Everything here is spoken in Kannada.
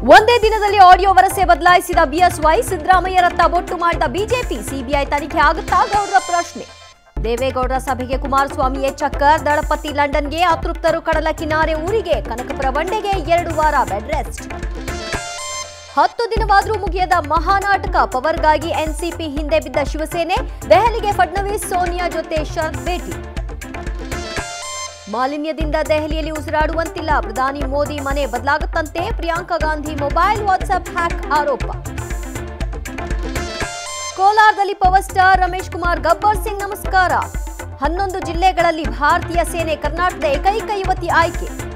ಒಂದೇ ದಿನದಲ್ಲಿ ಆಡಿಯೋ ವರಸೆ ಬದಲಾಯಿಸಿದ ಬಿಎಸ್ವೈ ಸಿದ್ದರಾಮಯ್ಯರತ್ತ ಬೊಟ್ಟು ಮಾಡಿದ ಬಿಜೆಪಿ ಸಿಬಿಐ ತನಿಖೆ ಆಗುತ್ತಾ ಗೌಡ್ರ ಪ್ರಶ್ನೆ ದೇವೇಗೌಡರ ಸಭೆಗೆ ಕುಮಾರಸ್ವಾಮಿಯೇ ಚಕ್ಕರ್ ದಳಪತಿ ಲಂಡನ್ಗೆ ಅತೃಪ್ತರು ಕಡಲ ಕಿನಾರೆ ಊರಿಗೆ ಕನಕಪುರ ಬಂಡೆಗೆ ಎರಡು ವಾರ ಬೆಡ್ ರೆಸ್ಟ್ ಹತ್ತು ದಿನವಾದರೂ ಮುಗಿಯದ ಮಹಾನಾಟಕ ಪವರ್ಗಾಗಿ ಎನ್ಸಿಪಿ ಹಿಂದೆ ಬಿದ್ದ ಶಿವಸೇನೆ ದೆಹಲಿಗೆ ಫಡ್ನವೀಸ್ ಸೋನಿಯಾ ಜೊತೆ ಶರತ್ ಭೇಟಿ ಮಾಲಿನ್ಯದಿಂದ ದೆಹಲಿಯಲ್ಲಿ ಉಸಿರಾಡುವಂತಿಲ್ಲ ಪ್ರಧಾನಿ ಮೋದಿ ಮನೆ ಬದಲಾಗುತ್ತಂತೆ Priyanka Gandhi mobile WhatsApp hack ಆರೋಪ ಕೋಲಾರದಲ್ಲಿ ಪವರ್ ಸ್ಟಾರ್ ರಮೇಶ್ ಕುಮಾರ್ ಗಬ್ಬರ್ ಸಿಂಗ್ ನಮಸ್ಕಾರ ಹನ್ನೊಂದು ಜಿಲ್ಲೆಗಳಲ್ಲಿ ಭಾರತೀಯ ಸೇನೆ ಕರ್ನಾಟಕದ ಏಕೈಕ ಯುವತಿ ಆಯ್ಕೆ